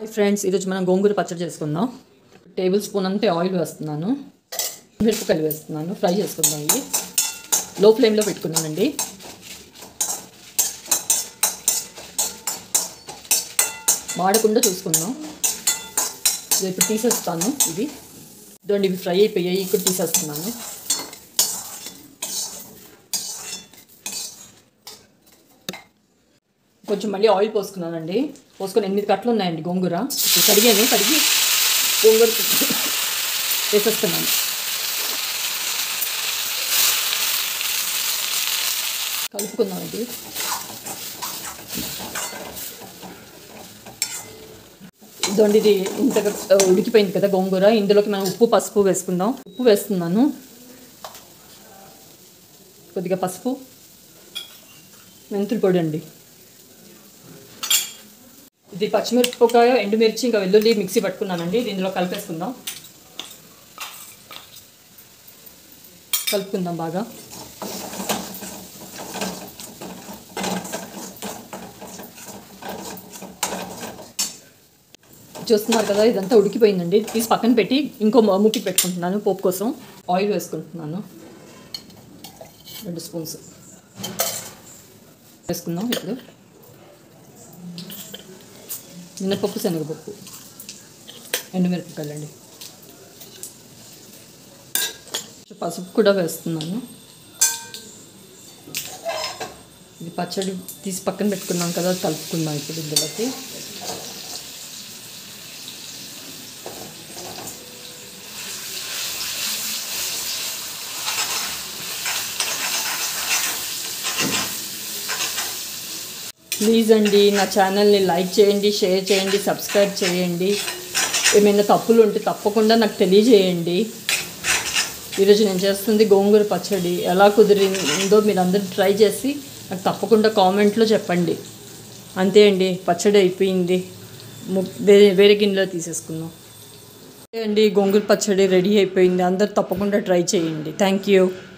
hi friends ఈరోజు మనం గోంగూర పచ్చడి చేసుకుందాం టేబుల్ స్పూన్ అంతే ఆయిల్ వేస్తున్నాను మిరపకాయలు వేస్తున్నాను ఫ్రై చేసుకుందాం ఇవి లో ఫ్లేమ్లో పెట్టుకున్నానండి మాడకుండా చూసుకుందాం ఇది ఇప్పుడు తీసేస్తాను ఇవి ఇదండి ఇవి ఫ్రై అయిపోయాయి ఇక్కడ తీసేస్తున్నాను కొంచెం మళ్ళీ ఆయిల్ పోసుకున్నానండి పోసుకొని ఎనిమిది కట్టలు ఉన్నాయండి గోంగూర ఇప్పుడు కడిగాను కడిగి గోంగూర వేసేస్తున్నాను కలుపుకుందామండి ఇదండి ఇది ఇంతగా ఉడికిపోయింది కదా గోంగూర ఇందులోకి మనం ఉప్పు పసుపు వేసుకుందాం ఉప్పు వేస్తున్నాను కొద్దిగా పసుపు మెంతుల పొడి అండి ఇది పచ్చిమిరపకాయ ఎండుమిర్చి ఇంకా వెల్లుల్లి మిక్సీ పట్టుకున్నానండి ఇది ఇందులో కలిపేసుకుందాం కలుపుకుందాం బాగా చూస్తున్నారు కదా ఇదంతా ఉడికిపోయిందండి తీసి పక్కన పెట్టి ఇంకో ముక్కి పెట్టుకుంటున్నాను పోపు కోసం ఆయిల్ వేసుకుంటున్నాను రెండు స్పూన్స్ వేసుకుందాం ఇప్పుడు మినపప్పు శనగపప్పు ఎండుమిరపకాయలు అండి పసుపు కూడా వేస్తున్నాను ఇది పచ్చడి తీసి పక్కన పెట్టుకున్నాం కదా కలుపుకుందాం ఇప్పుడు ఇందులోకి ప్లీజ్ అండి నా ఛానల్ని లైక్ చేయండి షేర్ చేయండి సబ్స్క్రైబ్ చేయండి ఏమైనా తప్పులు ఉంటే తప్పకుండా నాకు తెలియజేయండి ఈరోజు నేను చేస్తుంది గోంగూర పచ్చడి ఎలా కుదిరిందో మీరు అందరూ ట్రై చేసి నాకు తప్పకుండా కామెంట్లో చెప్పండి అంతే అండి పచ్చడి అయిపోయింది ము- వేరే వేరే గిన్నెలో తీసేసుకుందాం అంతే అండి గోంగూర పచ్చడి రెడీ అయిపోయింది అందరు తప్పకుండా ట్రై చేయండి థ్యాంక్ యూ